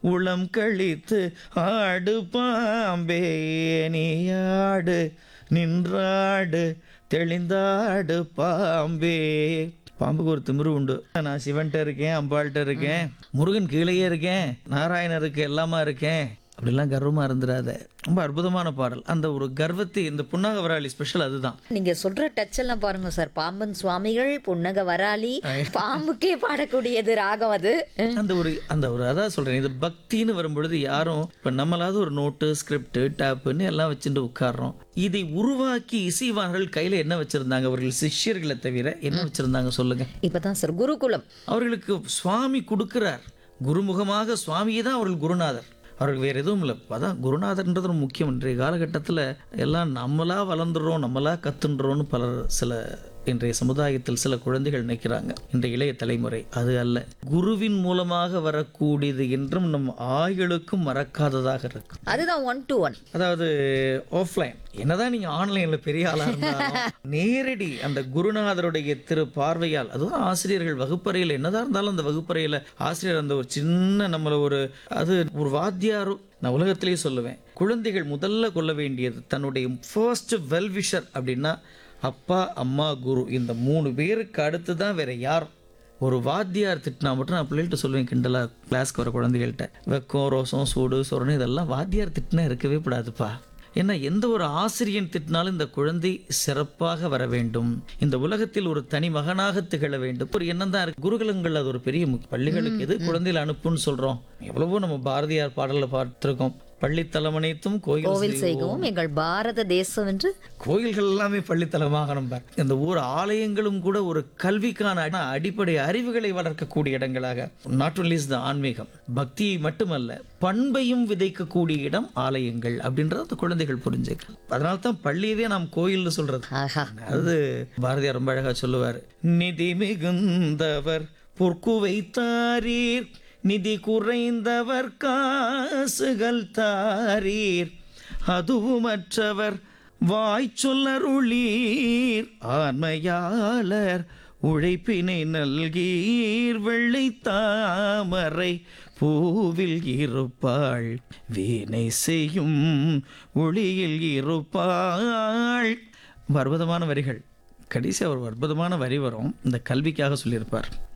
உளம் கழித்து ஆடு பாம்பே நீ ஆடு நின்றாடு தெளிந்தாடு பாம்பே பாம்புக்கு ஒரு திமிரு உண்டு நான் சிவன்கிட்ட இருக்கேன் அம்பாள்கிட்ட இருக்கேன் முருகன் கீழேயே இருக்கேன் நாராயணருக்கு எல்லாமா இருக்கேன் அப்படிலாம் கர்வமா இருந்துடாத ரொம்ப அற்புதமான பாடல் அந்த ஒரு கர்வத்தை இந்த புன்னாக வராளி ஸ்பெஷல் அதுதான் நீங்க சொல்ற டச் எல்லாம் பாருங்க சார் பாம்பன் சுவாமிகள் புன்னக வராளி பாம்புக்கே பாடக்கூடியது ராகம் அது அந்த ஒரு அந்த ஒரு அதான் சொல்றேன் இது பக்தின்னு வரும்பொழுது யாரும் இப்ப நம்மளாவது ஒரு நோட்டு ஸ்கிரிப்ட் டேப்புன்னு எல்லாம் வச்சுட்டு உட்கார்றோம் இதை உருவாக்கி இசைவார்கள் கையில என்ன வச்சிருந்தாங்க அவர்கள் சிஷ்யர்களை தவிர என்ன வச்சிருந்தாங்க சொல்லுங்க இப்பதான் சார் குருகுலம் அவர்களுக்கு சுவாமி கொடுக்கிறார் குருமுகமாக சுவாமியே தான் அவர்கள் குருநாதர் அவர்கள் வேறு எதுவும் இல்லை அதான் குருநாதர்ன்றது ரொம்ப முக்கியம் இன்றைய காலகட்டத்தில் எல்லாம் நம்மளா வளர்ந்துடுறோம் நம்மளா கத்துன்றோம்னு பலர் சில இன்றைய சமுதாயத்தில் சில குழந்தைகள் நினைக்கிறாங்க இன்றைய இளைய தலைமுறை அது அல்ல குருவின் மூலமாக வரக்கூடியது என்றும் நம் ஆயுளுக்கும் மறக்காததாக இருக்கு அதுதான் ஒன் டு ஒன் அதாவது ஆஃப்லைன் என்னதான் நீங்க ஆன்லைன்ல பெரிய ஆளா இருந்தாலும் நேரடி அந்த குருநாதருடைய திரு பார்வையால் அதுவும் ஆசிரியர்கள் வகுப்பறையில் என்னதான் இருந்தாலும் அந்த வகுப்பறையில ஆசிரியர் அந்த ஒரு சின்ன நம்மள ஒரு அது ஒரு வாத்தியாரும் நான் உலகத்திலேயே சொல்லுவேன் குழந்தைகள் முதல்ல கொள்ள வேண்டியது தன்னுடைய ஃபர்ஸ்ட் வெல்விஷர் அப்படின்னா அப்பா அம்மா குரு இந்த மூணு பேருக்கு அடுத்து தான் வேற யார் ஒரு வாத்தியார் திட்டினா மட்டும் நான் பிள்ளைகிட்ட சொல்லுவேன் கிண்டலா கிளாஸ்க்கு வர குழந்தைகள்கிட்ட வெக்கம் ரோசம் சூடு சொரணை இதெல்லாம் வாத்தியார் திட்டினா இருக்கவே கூடாதுப்பா ஏன்னா எந்த ஒரு ஆசிரியன் திட்டினாலும் இந்த குழந்தை சிறப்பாக வர வேண்டும் இந்த உலகத்தில் ஒரு தனி மகனாக திகழ வேண்டும் ஒரு எண்ணம் தான் இருக்கு குருகுலங்கள் அது ஒரு பெரிய முக்கிய பள்ளிகளுக்கு எது குழந்தைகளை அனுப்புன்னு சொல்றோம் எவ்வளவோ நம்ம பாரதியார் பாடல்ல பார்த்திருக்கோம் பள்ளித்தலம் அனைத்தும் கோயில் கோவில் செய்கவும் எங்கள் பாரத தேசம் என்று கோயில்கள் எல்லாமே பள்ளித்தலமாக நம்ம இந்த ஊர் ஆலயங்களும் கூட ஒரு கல்விக்கான அடி- அடிப்படை அறிவுகளை வளர்க்கக்கூடிய இடங்களாக நாட் ஒன்லி த ஆன்மீகம் பக்தியை மட்டுமல்ல பண்பையும் விதைக்கக்கூடிய இடம் ஆலயங்கள் அப்படின்றத அந்த குழந்தைகள் புரிஞ்சுக்க அதனால தான் பள்ளியவே நாம் கோயில்னு சொல்றது ஆஹா அது பாரதியார் ரொம்ப அழகா சொல்லுவார் நிதி மிகுந்தவர் பொற்கு வைத்தாரீர் நிதி குறைந்தவர் காசுகள் தாரீர் அதுவுமற்றவர் வாய் சொல்லருளீர் ஆண்மையாளர் உழைப்பினை நல்கீர் வெள்ளை தாமரை பூவில் இருப்பாள் வீணை செய்யும் ஒளியில் இருப்பாள் ரொம்ப அற்புதமான வரிகள் கடைசி ஒரு அற்புதமான வரி வரும் இந்த கல்விக்காக சொல்லியிருப்பார்